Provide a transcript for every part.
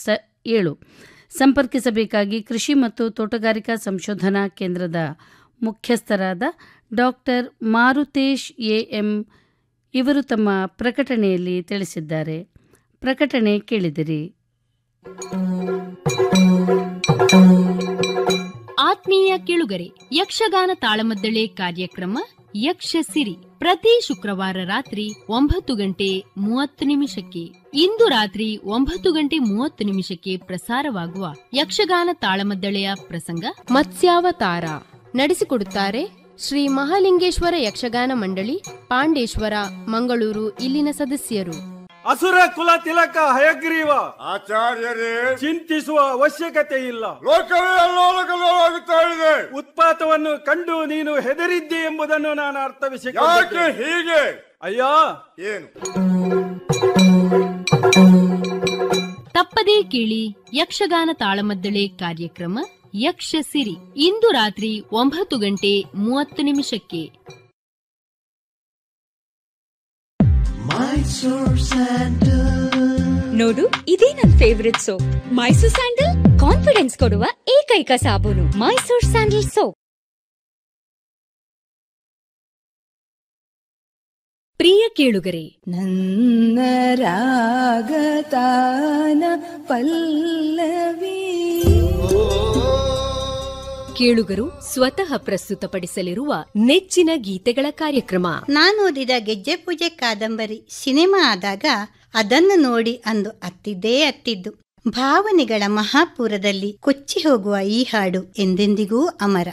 ಸ ಏಳು ಸಂಪರ್ಕಿಸಬೇಕಾಗಿ ಕೃಷಿ ಮತ್ತು ತೋಟಗಾರಿಕಾ ಸಂಶೋಧನಾ ಕೇಂದ್ರದ ಮುಖ್ಯಸ್ಥರಾದ ಡಾಕ್ಟರ್ ಮಾರುತೇಶ್ ಎ ಎಂ ಇವರು ತಮ್ಮ ಪ್ರಕಟಣೆಯಲ್ಲಿ ತಿಳಿಸಿದ್ದಾರೆ ಪ್ರಕಟಣೆ ಕೇಳಿದಿರಿ ಆತ್ಮೀಯ ಕೇಳುಗರೆ ಯಕ್ಷಗಾನ ತಾಳಮದ್ದಳೆ ಕಾರ್ಯಕ್ರಮ ಯಕ್ಷ ಸಿರಿ ಪ್ರತಿ ಶುಕ್ರವಾರ ರಾತ್ರಿ ಒಂಬತ್ತು ಗಂಟೆ ಮೂವತ್ತು ನಿಮಿಷಕ್ಕೆ ಇಂದು ರಾತ್ರಿ ಒಂಬತ್ತು ಗಂಟೆ ಮೂವತ್ತು ನಿಮಿಷಕ್ಕೆ ಪ್ರಸಾರವಾಗುವ ಯಕ್ಷಗಾನ ತಾಳಮದ್ದಳೆಯ ಪ್ರಸಂಗ ಮತ್ಸ್ಯಾವತಾರ ನಡೆಸಿಕೊಡುತ್ತಾರೆ ಶ್ರೀ ಮಹಾಲಿಂಗೇಶ್ವರ ಯಕ್ಷಗಾನ ಮಂಡಳಿ ಪಾಂಡೇಶ್ವರ ಮಂಗಳೂರು ಇಲ್ಲಿನ ಸದಸ್ಯರು ಅಸುರ ಕುಲ ತಿಲಕ ಹಯಗ್ರೀವ ಆಚಾರ್ಯರೇ ಚಿಂತಿಸುವ ಅವಶ್ಯಕತೆ ಇಲ್ಲ ಲೋಕವೇ ಅಲ್ಲೋಲಕಲ್ಲೋಲಾಗುತ್ತಾ ಇದೆ ಉತ್ಪಾತವನ್ನು ಕಂಡು ನೀನು ಹೆದರಿದ್ದೆ ಎಂಬುದನ್ನು ನಾನು ಯಾಕೆ ಅರ್ಥವಿಸಿಕೊಂಡೆ ಹೀಗೆ ಅಯ್ಯ ಏನು ತಪ್ಪದೇ ಕೇಳಿ ಯಕ್ಷಗಾನ ತಾಳಮದ್ದಳೆ ಕಾರ್ಯಕ್ರಮ ಯಕ್ಷ ಸಿರಿ ಇಂದು ರಾತ್ರಿ ಒಂಬತ್ತು ಗಂಟೆ ಮೂವತ್ತು ನಿಮಿಷಕ್ಕೆ ನೋಡು ಇದೇ ನನ್ favourite soap Mysore sandal confidence ಕೊಡುವ ಏಕೈಕ ಸಾಬೂನು ಮೈಸೂರ್ ಸ್ಯಾಂಡಲ್ ಸೋಪ್ ಪ್ರಿಯ ಕೇಳುಗರೆ ನನ್ನ ರಾಗತಾನ ಪಲ್ಲವಿ ಕೇಳುಗರು ಸ್ವತಃ ಪ್ರಸ್ತುತಪಡಿಸಲಿರುವ ನೆಚ್ಚಿನ ಗೀತೆಗಳ ಕಾರ್ಯಕ್ರಮ ನಾನೋದಿದ ಗೆಜ್ಜೆ ಪೂಜೆ ಕಾದಂಬರಿ ಸಿನಿಮಾ ಆದಾಗ ಅದನ್ನು ನೋಡಿ ಅಂದು ಅತ್ತಿದ್ದೇ ಅತ್ತಿದ್ದು ಭಾವನೆಗಳ ಮಹಾಪೂರದಲ್ಲಿ ಕೊಚ್ಚಿ ಹೋಗುವ ಈ ಹಾಡು ಎಂದೆಂದಿಗೂ ಅಮರ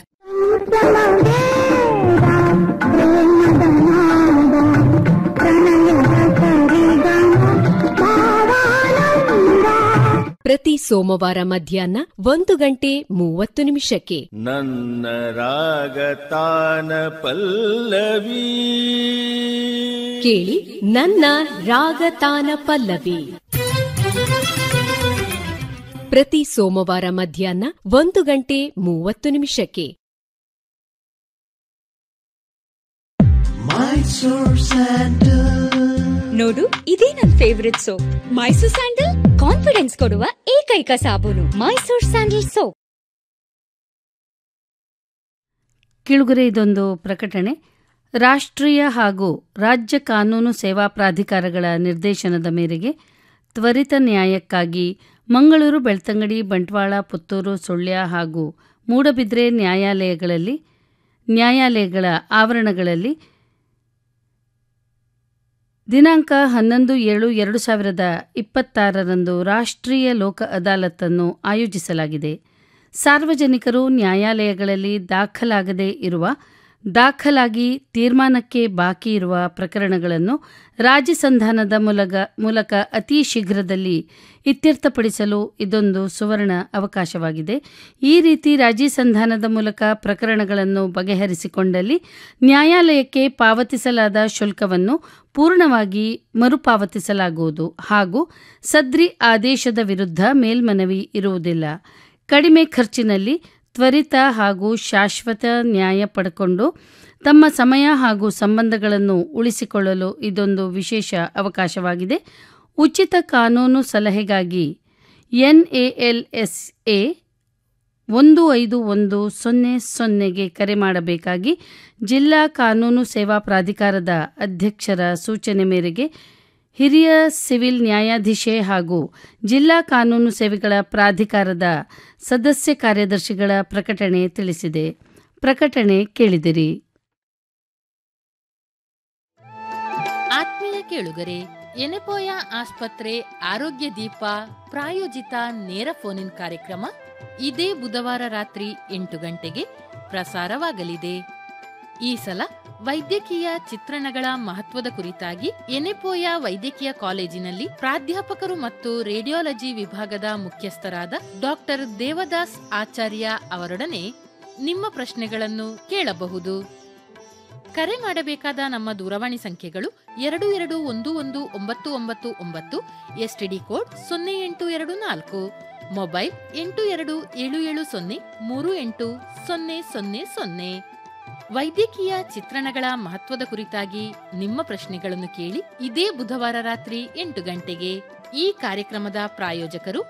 ಪ್ರತಿ ಸೋಮವಾರ ಮಧ್ಯಾಹ್ನ ಒಂದು ಗಂಟೆ ಮೂವತ್ತು ನಿಮಿಷಕ್ಕೆ ನನ್ನ ರಾಗತಾನ ಪಲ್ಲವಿ ಕೇಳಿ ನನ್ನ ರಾಗತಾನ ಪಲ್ಲವಿ ಪ್ರತಿ ಸೋಮವಾರ ಮಧ್ಯಾಹ್ನ ಒಂದು ಗಂಟೆ ಮೂವತ್ತು ನಿಮಿಷಕ್ಕೆ ನೋಡು ಇದೇ ನನ್ favourite soap Mysore sandal confidence ಕೊಡುವ ಏಕೈಕ ಸಾಬೂನು ಮೈಸೂರ್ ಸ್ಯಾಂಡಲ್ ಸೋಪ್ ಕಿಳುಗುರೆ ಇದೊಂದು ಪ್ರಕಟಣೆ ರಾಷ್ಟ್ರೀಯ ಹಾಗೂ ರಾಜ್ಯ ಕಾನೂನು ಸೇವಾ ಪ್ರಾಧಿಕಾರಗಳ ನಿರ್ದೇಶನದ ಮೇರೆಗೆ ತ್ವರಿತ ನ್ಯಾಯಕ್ಕಾಗಿ ಮಂಗಳೂರು ಬೆಳ್ತಂಗಡಿ ಬಂಟ್ವಾಳ ಪುತ್ತೂರು ಸುಳ್ಯ ಹಾಗೂ ಮೂಡಬಿದ್ರೆ ನ್ಯಾಯಾಲಯಗಳಲ್ಲಿ ನ್ಯಾಯಾಲಯಗಳ ಆವರಣಗಳಲ್ಲಿ ದಿನಾಂಕ ಹನ್ನೊಂದು ಏಳು ಎರಡು ಸಾವಿರದ ಇಪ್ಪತ್ತಾರರಂದು ರಾಷ್ಟ್ರೀಯ ಲೋಕ ಅದಾಲತನ್ನು ಆಯೋಜಿಸಲಾಗಿದೆ ಸಾರ್ವಜನಿಕರು ನ್ಯಾಯಾಲಯಗಳಲ್ಲಿ ದಾಖಲಾಗದೇ ಇರುವ ದಾಖಲಾಗಿ ತೀರ್ಮಾನಕ್ಕೆ ಬಾಕಿ ಇರುವ ಪ್ರಕರಣಗಳನ್ನು ರಾಜಿ ಸಂಧಾನದ ಮೂಲಕ ಮೂಲಕ ಅತಿ ಶೀಘ್ರದಲ್ಲಿ ಇತ್ಯರ್ಥಪಡಿಸಲು ಇದೊಂದು ಸುವರ್ಣ ಅವಕಾಶವಾಗಿದೆ ಈ ರೀತಿ ರಾಜಿ ಸಂಧಾನದ ಮೂಲಕ ಪ್ರಕರಣಗಳನ್ನು ಬಗೆಹರಿಸಿಕೊಂಡಲ್ಲಿ ನ್ಯಾಯಾಲಯಕ್ಕೆ ಪಾವತಿಸಲಾದ ಶುಲ್ಕವನ್ನು ಪೂರ್ಣವಾಗಿ ಮರುಪಾವತಿಸಲಾಗುವುದು ಹಾಗೂ ಸದ್ರಿ ಆದೇಶದ ವಿರುದ್ಧ ಮೇಲ್ಮನವಿ ಇರುವುದಿಲ್ಲ ಕಡಿಮೆ ಖರ್ಚಿನಲ್ಲಿ ತ್ವರಿತ ಹಾಗೂ ಶಾಶ್ವತ ನ್ಯಾಯ ಪಡ್ಕೊಂಡು ತಮ್ಮ ಸಮಯ ಹಾಗೂ ಸಂಬಂಧಗಳನ್ನು ಉಳಿಸಿಕೊಳ್ಳಲು ಇದೊಂದು ವಿಶೇಷ ಅವಕಾಶವಾಗಿದೆ ಉಚಿತ ಕಾನೂನು ಸಲಹೆಗಾಗಿ ಎನ್ಎಎಲ್ಎಸ್ಎ ಒಂದು ಐದು ಒಂದು ಸೊನ್ನೆ ಸೊನ್ನೆಗೆ ಕರೆ ಮಾಡಬೇಕಾಗಿ ಜಿಲ್ಲಾ ಕಾನೂನು ಸೇವಾ ಪ್ರಾಧಿಕಾರದ ಅಧ್ಯಕ್ಷರ ಸೂಚನೆ ಮೇರೆಗೆ ಹಿರಿಯ ಸಿವಿಲ್ ನ್ಯಾಯಾಧೀಶೆ ಹಾಗೂ ಜಿಲ್ಲಾ ಕಾನೂನು ಸೇವೆಗಳ ಪ್ರಾಧಿಕಾರದ ಸದಸ್ಯ ಕಾರ್ಯದರ್ಶಿಗಳ ಪ್ರಕಟಣೆ ತಿಳಿಸಿದೆ ಪ್ರಕಟಣೆ ಕೇಳಿದಿರಿ ಆತ್ಮೀಯ ಕೇಳುಗರೆ ಎನೆಪೋಯ ಆಸ್ಪತ್ರೆ ಆರೋಗ್ಯ ದೀಪ ಪ್ರಾಯೋಜಿತ ನೇರ ಫೋನ್ ಇನ್ ಕಾರ್ಯಕ್ರಮ ಇದೇ ಬುಧವಾರ ರಾತ್ರಿ ಎಂಟು ಗಂಟೆಗೆ ಪ್ರಸಾರವಾಗಲಿದೆ ಈ ಸಲ ವೈದ್ಯಕೀಯ ಚಿತ್ರಣಗಳ ಮಹತ್ವದ ಕುರಿತಾಗಿ ಎನೆಪೋಯ ವೈದ್ಯಕೀಯ ಕಾಲೇಜಿನಲ್ಲಿ ಪ್ರಾಧ್ಯಾಪಕರು ಮತ್ತು ರೇಡಿಯಾಲಜಿ ವಿಭಾಗದ ಮುಖ್ಯಸ್ಥರಾದ ಡಾಕ್ಟರ್ ದೇವದಾಸ್ ಆಚಾರ್ಯ ಅವರೊಡನೆ ನಿಮ್ಮ ಪ್ರಶ್ನೆಗಳನ್ನು ಕೇಳಬಹುದು ಕರೆ ಮಾಡಬೇಕಾದ ನಮ್ಮ ದೂರವಾಣಿ ಸಂಖ್ಯೆಗಳು ಎರಡು ಎರಡು ಒಂದು ಒಂದು ಒಂಬತ್ತು ಒಂಬತ್ತು ಒಂಬತ್ತು ಎಸ್ಟಿಡಿ ಕೋಡ್ ಸೊನ್ನೆ ಎಂಟು ಎರಡು ನಾಲ್ಕು ಮೊಬೈಲ್ ಎಂಟು ಎರಡು ಏಳು ಏಳು ಸೊನ್ನೆ ಮೂರು ಎಂಟು ಸೊನ್ನೆ ಸೊನ್ನೆ ಸೊನ್ನೆ ವೈದ್ಯಕೀಯ ಚಿತ್ರಣಗಳ ಮಹತ್ವದ ಕುರಿತಾಗಿ ನಿಮ್ಮ ಪ್ರಶ್ನೆಗಳನ್ನು ಕೇಳಿ ಇದೇ ಬುಧವಾರ ರಾತ್ರಿ ಎಂಟು ಗಂಟೆಗೆ ಈ ಕಾರ್ಯಕ್ರಮದ ಪ್ರಾಯೋಜಕರು